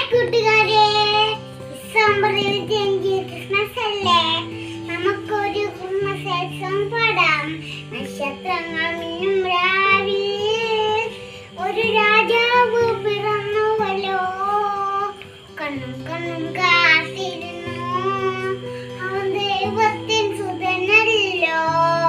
കൂട്ടുകാരെ ഡിസംബർ ഇരുപത്തിയഞ്ച് ക്രിസ്മസ് അല്ലേ നമുക്കൊരു ക്രിസ്മസ് സോങ് പാടാം നക്ഷത്രങ്ങൾ മിന്നും രാവിൽ ഒരു രാജാവ് പിറന്നുവല്ലോ കണ്ണും കണ്ണും കാത്തിരുന്നു അവൻ ദൈവത്തിൻ സുതനല്ലോ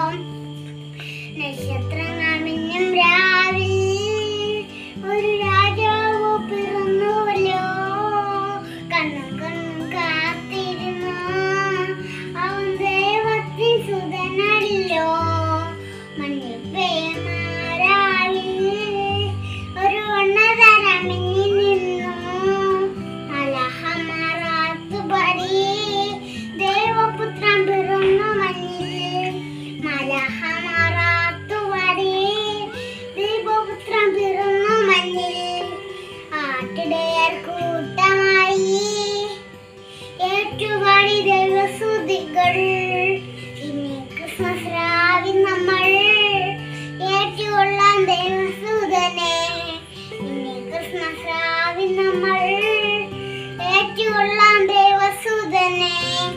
നക്ഷത്രങ്ങൾ മിന്നും രാവിൽ ഒരു രാജാവ് പിറന്നുവല്ലോ കണ്ണും കണ്ണും കാത്തിരുന്നു അവൻ ദൈവത്തിൻ സുതനല്ലോ മഞ്ഞിൽ പേമാരാവിൽ ഒരു ഉന്നതരം മിന്നി നിന്നു മലഹമാറാത്തു പടി ദൈവപുത്രൻ പിറന്നു മഞ്ഞിൽ മലഹമാറാത്തു പടി ദൈവപുത്രൻ പിറന്നു മഞ്ഞിൽ ആട്ടിടയർ കൂട്ടമായി ഏറ്റുപാടി ദൈവസ്തുതികൾ ഇനി ക്രിസ്മസ് രാവിൽ നമ്മൾ ഏറ്റുകൊള്ളാൻ ദൈവസൂതനെ ഇനി ക്രിസ്മസ് രാവിൽ നമ്മൾ ഏറ്റുകൊള്ളാൻ ദൈവസൂതനെ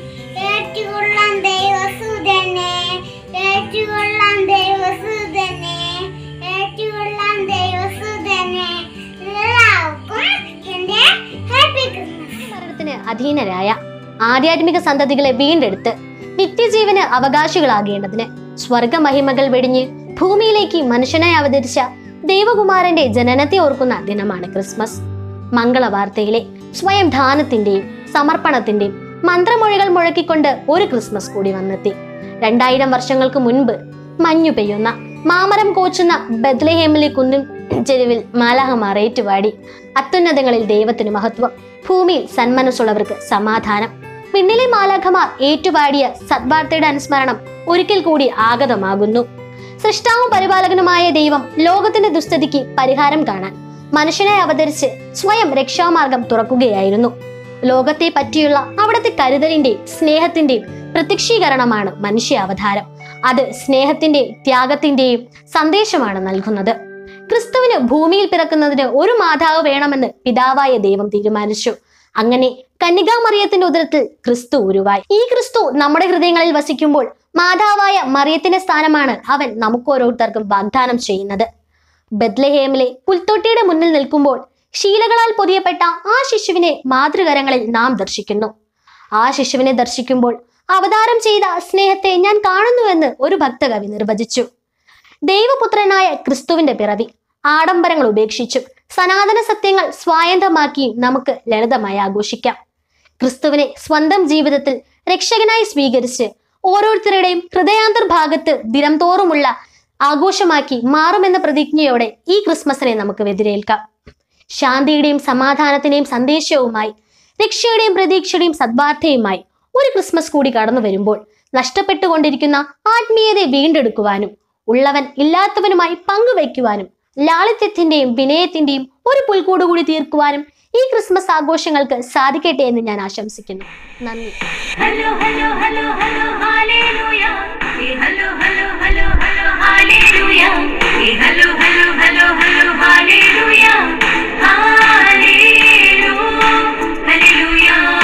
ഏറ്റുകൊള്ളാൻ ദൈവസൂതനെ ഏറ്റുകൊള്ളാൻ ദൈവസൂതനെ ഏറ്റുകൊള്ളാൻ ദൈവസൂതനെ എല്ലാവർക്കും എൻ്റെ ഹാപ്പി ക്രിസ്മസ് ഭരണത്തിന് അധീനരായ ആധ്യാത്മിക സന്തതികളെ വീണ്ടെടുത്ത് നിത്യജീവന് അവകാശികളാകേണ്ടതിന് സ്വർഗമഹിമകൾ വെടിഞ്ഞ് ഭൂമിയിലേക്ക് മനുഷ്യനായി അവതരിച്ച ദൈവകുമാരന്റെ ജനനത്തെ ഓർക്കുന്ന ദിനമാണ് ക്രിസ്മസ് മംഗളവാർത്തയിലെ സ്വയം ദാനത്തിന്റെയും സമർപ്പണത്തിന്റെയും മന്ത്രമൊഴികൾ മുഴക്കിക്കൊണ്ട് ഒരു ക്രിസ്മസ് കൂടി വന്നെത്തി രണ്ടായിരം വർഷങ്ങൾക്ക് മുൻപ് മഞ്ഞു പെയ്യുന്ന മാമരം കോച്ചുന്ന ബദ്ലഹേമിലെ കുന്നിൻ ചെരുവിൽ മാലാഹമാർ ഏറ്റുപാടി അത്യുന്നതങ്ങളിൽ ദൈവത്തിന് മഹത്വം ഭൂമിയിൽ സന്മനസ്സുള്ളവർക്ക് സമാധാനം പിന്നിലെ മാലാഖമാർ ഏറ്റുപാടിയ സദ്വാർത്തയുടെ അനുസ്മരണം ഒരിക്കൽ കൂടി ആഗതമാകുന്നു സൃഷ്ടാവും പരിപാലകനുമായ ദൈവം ലോകത്തിന്റെ ദുസ്ഥിതിക്ക് പരിഹാരം കാണാൻ മനുഷ്യനായി അവതരിച്ച് സ്വയം രക്ഷാമാർഗം തുറക്കുകയായിരുന്നു ലോകത്തെ പറ്റിയുള്ള അവിടുത്തെ കരുതലിന്റെയും സ്നേഹത്തിന്റെയും പ്രത്യക്ഷീകരണമാണ് മനുഷ്യ അവതാരം അത് സ്നേഹത്തിന്റെയും ത്യാഗത്തിന്റെയും സന്ദേശമാണ് നൽകുന്നത് ക്രിസ്തുവിന് ഭൂമിയിൽ പിറക്കുന്നതിന് ഒരു മാതാവ് വേണമെന്ന് പിതാവായ ദൈവം തീരുമാനിച്ചു അങ്ങനെ കന്യകാമറിയത്തിന്റെ ഉദരത്തിൽ ക്രിസ്തു ഉരുവായി ഈ ക്രിസ്തു നമ്മുടെ ഹൃദയങ്ങളിൽ വസിക്കുമ്പോൾ മാതാവായ മറിയത്തിന്റെ സ്ഥാനമാണ് അവൻ നമുക്ക് ഓരോരുത്തർക്കും വാഗ്ദാനം ചെയ്യുന്നത് ബദ്ലഹേമിലെ പുൽത്തൊട്ടിയുടെ മുന്നിൽ നിൽക്കുമ്പോൾ ശീലകളാൽ പൊതിയപ്പെട്ട ആ ശിശുവിനെ മാതൃകരങ്ങളിൽ നാം ദർശിക്കുന്നു ആ ശിശുവിനെ ദർശിക്കുമ്പോൾ അവതാരം ചെയ്ത സ്നേഹത്തെ ഞാൻ കാണുന്നുവെന്ന് ഒരു ഭക്തകവി നിർവചിച്ചു ദൈവപുത്രനായ ക്രിസ്തുവിന്റെ പിറവി ആഡംബരങ്ങൾ ഉപേക്ഷിച്ചും സനാതന സത്യങ്ങൾ സ്വായന്തമാക്കിയും നമുക്ക് ലളിതമായി ആഘോഷിക്കാം ക്രിസ്തുവിനെ സ്വന്തം ജീവിതത്തിൽ രക്ഷകനായി സ്വീകരിച്ച് ഓരോരുത്തരുടെയും ഹൃദയാന്തർഭാഗത്ത് ദിനം തോറുമുള്ള ആഘോഷമാക്കി മാറുമെന്ന പ്രതിജ്ഞയോടെ ഈ ക്രിസ്മസിനെ നമുക്ക് എതിരേൽക്കാം ശാന്തിയുടെയും സമാധാനത്തിന്റെയും സന്ദേശവുമായി രക്ഷയുടെയും പ്രതീക്ഷയുടെയും സദ്വാർത്തയുമായി ഒരു ക്രിസ്മസ് കൂടി കടന്നു വരുമ്പോൾ നഷ്ടപ്പെട്ടുകൊണ്ടിരിക്കുന്ന ആത്മീയതയെ വീണ്ടെടുക്കുവാനും ഉള്ളവൻ ഇല്ലാത്തവനുമായി പങ്കുവയ്ക്കുവാനും ലാളിത്യത്തിന്റെയും വിനയത്തിന്റെയും ഒരു പുൽക്കൂട് കൂടി തീർക്കുവാനും ഈ ക്രിസ്മസ് ആഘോഷങ്ങൾക്ക് സാധിക്കട്ടെ എന്ന് ഞാൻ ആശംസിക്കുന്നു നന്ദി Hello, hello, hello, hello, hallelujah. Hey, hello, hello, hello, hello, hallelujah. Hey, hello, hello, hello, hello, hallelujah. Hallelujah, hallelujah.